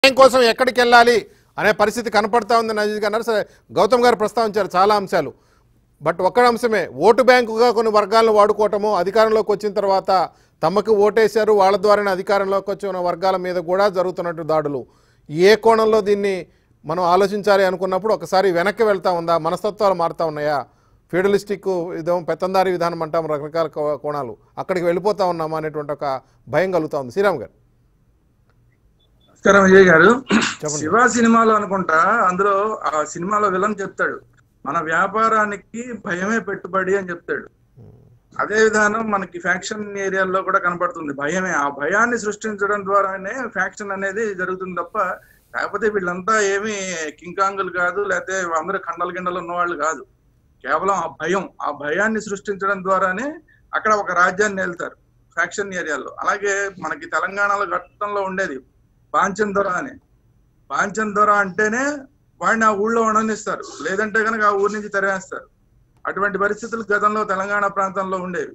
న్యాయం కోసం ఎక్కడికి వెళ్ళాలి అనే పరిస్థితి కనపడతా ఉంది నజీద్ అన్నారు సరే గౌతమ్ గారు ప్రస్తావించారు చాలా అంశాలు బట్ ఒక్క అంశమే ఓటు బ్యాంకుగా కొన్ని వర్గాలను వాడుకోవటము అధికారంలోకి వచ్చిన తర్వాత తమకు ఓటేశారు వాళ్ళ ద్వారానే అధికారంలోకి వచ్చిన వర్గాల మీద కూడా జరుగుతున్నట్టు దాడులు ఏ కోణంలో దీన్ని మనం ఆలోచించాలి అనుకున్నప్పుడు ఒకసారి వెనక్కి వెళ్తా ఉందా మనస్తత్వాలు మారుతా ఉన్నాయా ఫీడలిస్టిక్ ఇదేమో పెత్తందారి విధానం అంటాం రకరకాల కో- కోణాలు అక్కడికి వెళ్ళిపోతా ఉన్నామా అనేటువంటి ఒక భయం కలుగుతా ఉంది శ్రీరామ్ గారు నమస్కారం విజయ్ గారు చెప్పండి. శివ సినిమాలో అనుకుంటా అందులో ఆ సినిమాలో విలన్ చెప్తాడు మన వ్యాపారానికి భయమే పెట్టుబడి అని చెప్తాడు అదే విధానం మనకి ఫ్యాక్షన్ ఏరియాల్లో కూడా కనపడుతుంది భయమే ఆ భయాన్ని సృష్టించడం ద్వారానే ఫ్యాక్షన్ అనేది జరుగుతుంది తప్ప లేకపోతే వీళ్ళంతా ఏమి కింకాంగులు కాదు లేకపోతే అందరూ కండలు గిండలు ఉన్నవాళ్ళు కాదు కేవలం ఆ భయం ఆ భయాన్ని సృష్టించడం ద్వారానే అక్కడ ఒక రాజ్యాన్ని వెళ్తారు ఫ్యాక్షన్ ఏరియాలో అలాగే మనకి తెలంగాణలో గతంలో ఉండేది పాంచన్ దొర అని పాంచన్ దొర అంటేనే వాడిని ఆ ఊళ్ళో ఉండనిస్తారు లేదంటే కనుక ఆ ఊరి నుంచి తరివేస్తారు అటువంటి పరిస్థితులు గతంలో తెలంగాణ ప్రాంతంలో ఉండేవి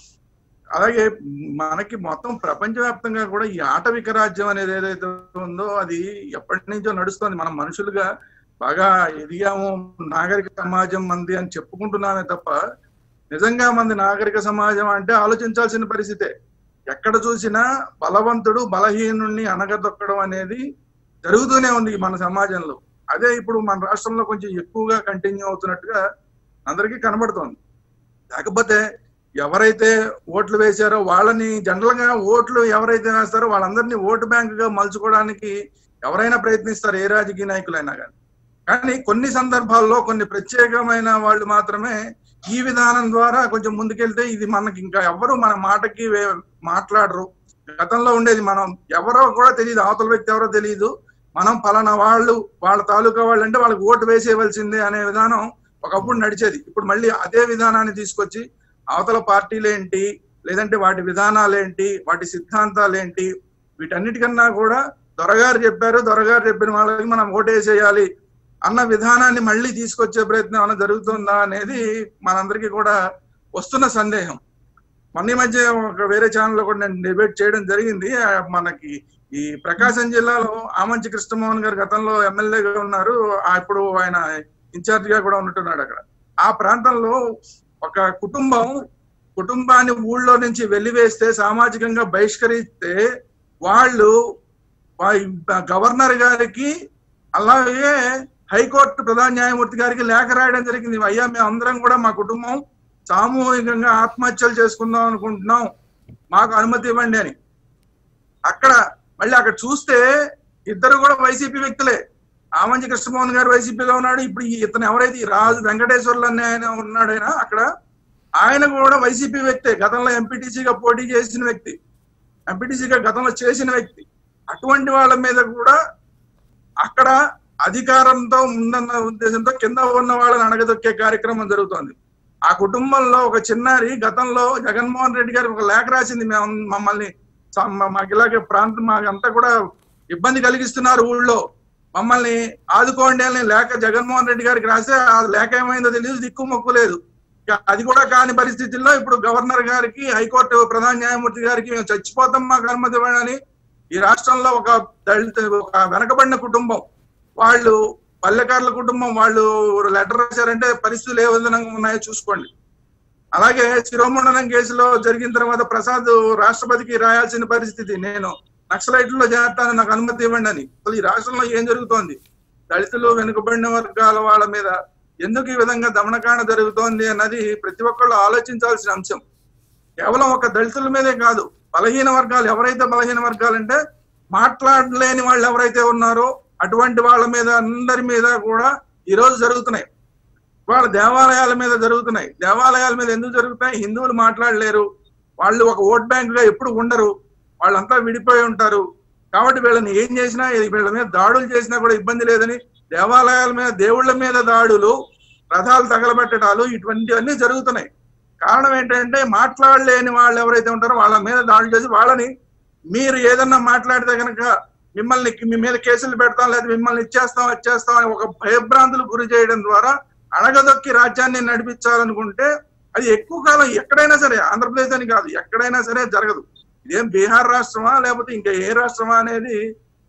అలాగే మనకి మొత్తం ప్రపంచవ్యాప్తంగా కూడా ఈ ఆటవిక రాజ్యం అనేది ఏదైతే ఉందో అది ఎప్పటి నుంచో నడుస్తుంది మనం మనుషులుగా బాగా ఎదిగాము నాగరిక సమాజం మంది అని చెప్పుకుంటున్నామే తప్ప నిజంగా మంది నాగరిక సమాజం అంటే ఆలోచించాల్సిన పరిస్థితే ఎక్కడ చూసినా బలవంతుడు బలహీనుణ్ణి అనగదొక్కడం అనేది జరుగుతూనే ఉంది మన సమాజంలో అదే ఇప్పుడు మన రాష్ట్రంలో కొంచెం ఎక్కువగా కంటిన్యూ అవుతున్నట్టుగా అందరికీ కనబడుతోంది లేకపోతే ఎవరైతే ఓట్లు వేశారో వాళ్ళని జనరల్ గా ఓట్లు ఎవరైతే వేస్తారో వాళ్ళందరినీ ఓటు బ్యాంక్ గా మలుచుకోవడానికి ఎవరైనా ప్రయత్నిస్తారు ఏ రాజకీయ నాయకులైనా కానీ కానీ కొన్ని సందర్భాల్లో కొన్ని ప్రత్యేకమైన వాళ్ళు మాత్రమే ఈ విధానం ద్వారా కొంచెం ముందుకెళ్తే ఇది మనకి ఇంకా ఎవరు మన మాటకి వే- మాట్లాడరు గతంలో ఉండేది మనం ఎవరో కూడా తెలియదు అవతల వ్యక్తి ఎవరో తెలియదు మనం పలానా వాళ్ళు వాళ్ళ తాలూకా వాళ్ళు అంటే వాళ్ళకి ఓటు వేసేయవలసిందే అనే విధానం ఒకప్పుడు నడిచేది ఇప్పుడు మళ్ళీ అదే విధానాన్ని తీసుకొచ్చి అవతల పార్టీలేంటి లేదంటే వాటి విధానాలేంటి వాటి సిద్ధాంతాలేంటి వీటన్నిటికన్నా కూడా దొరగారు చెప్పారు దొరగారు చెప్పిన వాళ్ళకి మనం ఓటేసేయాలి అన్న విధానాన్ని మళ్ళీ తీసుకొచ్చే ప్రయత్నం ఏమైనా జరుగుతుందా అనేది మనందరికీ కూడా వస్తున్న సందేహం మొన్న ఈ మధ్య ఒక వేరే ఛానల్లో కూడా నేను డిబేట్ చేయడం జరిగింది ఆ, మనకి ఈ ప్రకాశం జిల్లాలో ఆమంచి కృష్ణమోహన్ గారు గతంలో ఎమ్మెల్యేగా ఉన్నారు ఆ, ఇప్పుడు ఆయన ఇన్ఛార్జ్ గా కూడా ఉంటున్నాడు అక్కడ ఆ ప్రాంతంలో ఒక కుటుంబం కుటుంబాన్ని ఊళ్ళో నుంచి వెలివేస్తే సామాజికంగా బహిష్కరిస్తే వాళ్ళు వా- గవర్నర్ గారికి అలాగే హైకోర్టు ప్రధాన న్యాయమూర్తి గారికి లేఖ రాయడం జరిగింది అయ్యా మేము అందరం కూడా మా కుటుంబం సామూహికంగా ఆత్మహత్యలు చేసుకుందాం అనుకుంటున్నాం మాకు అనుమతి ఇవ్వండి అని అక్కడ మళ్ళీ అక్కడ చూస్తే ఇద్దరు కూడా వైసీపీ వ్యక్తులే ఆమంచి కృష్ణమోహన్ గారు వైసీపీలో ఉన్నాడు ఇప్పుడు ఈ ఇతను ఎవరైతే ఈ రాజు వెంకటేశ్వర్లు అనే ఆయన ఉన్నాడైనా అక్కడ ఆయన కూడా వైసీపీ వ్యక్తే గతంలో ఎంపీటీసీగా పోటీ చేసిన వ్యక్తి ఎంపీటీసీగా గతంలో చేసిన వ్యక్తి అటువంటి వాళ్ళ మీద కూడా అక్కడ అధికారంతో ఉందన్న ఉద్దేశంతో కింద ఉన్న వాళ్ళని అణగదొక్కే కార్యక్రమం జరుగుతోంది ఆ కుటుంబంలో ఒక చిన్నారి గతంలో జగన్మోహన్ రెడ్డి గారు ఒక లేఖ రాసింది మేము మమ్మల్ని స- మా- మాకు ఇలాగే ప్రాంతం మాకంతా కూడా ఇబ్బంది కలిగిస్తున్నారు ఊళ్ళో మమ్మల్ని ఆదుకోండి అని లేఖ జగన్మోహన్ రెడ్డి గారికి రాస్తే ఆ లేఖ ఏమైందో తెలియదు దిక్కు మొక్కు లేదు ఇక అది కూడా కాని పరిస్థితుల్లో ఇప్పుడు గవర్నర్ గారికి హైకోర్టు ప్రధాన న్యాయమూర్తి గారికి మేము చచ్చిపోతాం మాకు అనుమతి ఇవ్వండి అని ఈ రాష్ట్రంలో ఒక దళిత ఒక వెనకబడిన కుటుంబం వాళ్ళు పల్లెకారుల కుటుంబం వాళ్ళు లెటర్ రాశారంటే పరిస్థితులు ఏ విధంగా ఉన్నాయో చూసుకోండి అలాగే శిరోమండలం కేసులో జరిగిన తర్వాత ప్రసాద్ రాష్ట్రపతికి రాయాల్సిన పరిస్థితి నేను నక్సలైట్లో చేస్తాను నాకు అనుమతి ఇవ్వండి అని అసలు ఈ రాష్ట్రంలో ఏం జరుగుతోంది దళితులు వెనుకబడిన వర్గాల వాళ్ళ మీద ఎందుకు ఈ విధంగా దమనకాండ జరుగుతోంది అన్నది ప్రతి ఒక్కళ్ళు ఆలోచించాల్సిన అంశం కేవలం ఒక దళితుల మీదే కాదు బలహీన వర్గాలు ఎవరైతే బలహీన వర్గాలు అంటే మాట్లాడలేని వాళ్ళు ఎవరైతే ఉన్నారో అటువంటి వాళ్ళ మీద అందరి మీద కూడా ఈ రోజు జరుగుతున్నాయి వాళ్ళ దేవాలయాల మీద జరుగుతున్నాయి దేవాలయాల మీద ఎందుకు జరుగుతాయి హిందువులు మాట్లాడలేరు వాళ్ళు ఒక ఓట్ బ్యాంక్ గా ఎప్పుడు ఉండరు వాళ్ళంతా విడిపోయి ఉంటారు కాబట్టి వీళ్ళని ఏం చేసినా వీళ్ళ మీద దాడులు చేసినా కూడా ఇబ్బంది లేదని దేవాలయాల మీద దేవుళ్ళ మీద దాడులు రథాలు తగలబెట్టడాలు ఇటువంటివన్నీ జరుగుతున్నాయి కారణం ఏంటంటే మాట్లాడలేని వాళ్ళు ఎవరైతే ఉంటారో వాళ్ళ మీద దాడులు చేసి వాళ్ళని మీరు ఏదన్నా మాట్లాడితే కనుక మిమ్మల్ని మీ మీద కేసులు పెడతాం లేదా మిమ్మల్ని ఇచ్చేస్తాం ఇచ్చేస్తాం అని ఒక భయభ్రాంతులు గురి చేయడం ద్వారా అణగదొక్కి రాజ్యాన్ని నడిపించాలనుకుంటే అది ఎక్కువ కాలం ఎక్కడైనా సరే ఆంధ్రప్రదేశ్ అని కాదు ఎక్కడైనా సరే జరగదు ఇదేం బీహార్ రాష్ట్రమా లేకపోతే ఇంకా ఏ రాష్ట్రమా అనేది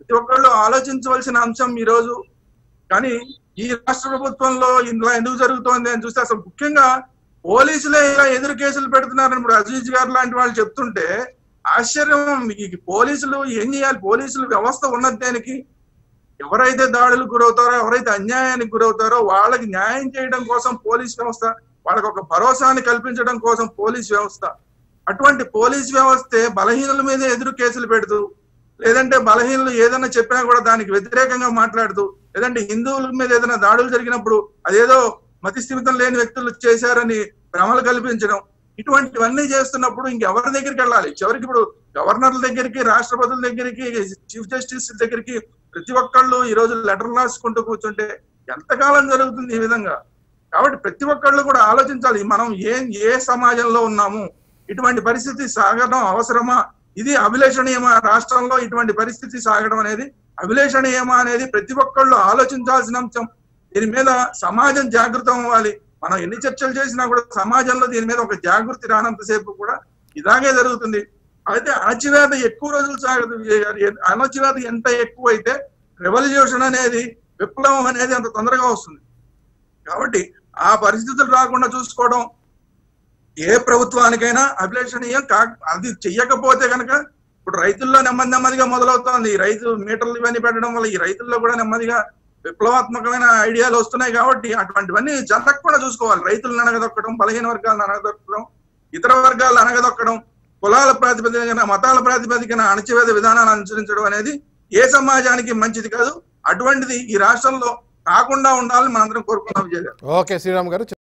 ప్రతి ఒక్కళ్ళు ఆలోచించవలసిన అంశం ఈ రోజు కానీ ఈ రాష్ట్ర ప్రభుత్వంలో ఇలా ఎందుకు జరుగుతోంది అని చూస్తే అసలు ముఖ్యంగా పోలీసులే ఇలా ఎదురు కేసులు పెడుతున్నారని ఇప్పుడు అజీజ్ గారు లాంటి వాళ్ళు చెప్తుంటే ఆశ్చర్యం ఈ పోలీసులు ఏం చేయాలి పోలీసులు వ్యవస్థ ఉన్నది దేనికి ఎవరైతే దాడులకు గురవుతారో ఎవరైతే అన్యాయానికి గురవుతారో వాళ్ళకి న్యాయం చేయడం కోసం పోలీస్ వ్యవస్థ వాళ్ళకి ఒక భరోసాని కల్పించడం కోసం పోలీస్ వ్యవస్థ అటువంటి పోలీస్ వ్యవస్థే బలహీనుల మీద ఎదురు కేసులు పెడుతూ లేదంటే బలహీనులు ఏదైనా చెప్పినా కూడా దానికి వ్యతిరేకంగా మాట్లాడుతూ లేదంటే హిందువుల మీద ఏదైనా దాడులు జరిగినప్పుడు అదేదో మతి స్థిమితం లేని వ్యక్తులు చేశారని భ్రమలు కల్పించడం ఇటువంటివన్నీ చేస్తున్నప్పుడు ఇంకెవరి దగ్గరికి వెళ్ళాలి చివరికి ఇప్పుడు గవర్నర్ల దగ్గరికి రాష్ట్రపతుల దగ్గరికి చీఫ్ జస్టిస్ దగ్గరికి ప్రతి ఒక్కళ్ళు ఈ రోజు లెటర్ రాసుకుంటూ కూర్చుంటే ఎంతకాలం జరుగుతుంది ఈ విధంగా కాబట్టి ప్రతి ఒక్కళ్ళు కూడా ఆలోచించాలి మనం ఏం ఏ సమాజంలో ఉన్నాము ఇటువంటి పరిస్థితి సాగడం అవసరమా ఇది అభిలేషణీయమా రాష్ట్రంలో ఇటువంటి పరిస్థితి సాగడం అనేది అభిలేషణీయమా అనేది ప్రతి ఒక్కళ్ళు ఆలోచించాల్సిన అంశం దీని మీద సమాజం జాగృతం అవ్వాలి మనం ఎన్ని చర్చలు చేసినా కూడా సమాజంలో దీని మీద ఒక జాగృతి రానంతసేపు కూడా ఇలాగే జరుగుతుంది అయితే అణచివేత ఎక్కువ రోజులు సాగదు అణచివేత ఎంత ఎక్కువ అయితే రెవల్యూషన్ అనేది విప్లవం అనేది అంత తొందరగా వస్తుంది కాబట్టి ఆ పరిస్థితులు రాకుండా చూసుకోవడం ఏ ప్రభుత్వానికైనా అభిలషణీయం కా అది చెయ్యకపోతే కనుక ఇప్పుడు రైతుల్లో నెమ్మది నెమ్మదిగా మొదలవుతోంది ఈ రైతు మీటర్లు ఇవన్నీ పెట్టడం వల్ల ఈ రైతుల్లో కూడా నెమ్మదిగా విప్లవాత్మకమైన ఐడియాలు వస్తున్నాయి కాబట్టి అటువంటివన్నీ జరగకుండా చూసుకోవాలి రైతులను అనగదొక్కడం బలహీన వర్గాలను అనగదొక్కడం ఇతర వర్గాలను అనగదొక్కడం కులాల ప్రాతిపదికన మతాల ప్రాతిపదికన అణచివేత విధానాన్ని అనుసరించడం అనేది ఏ సమాజానికి మంచిది కాదు అటువంటిది ఈ రాష్ట్రంలో కాకుండా ఉండాలని మనందరం కోరుకున్నాం విజయ్ గారు ఓకే శ్రీరామ్ గారు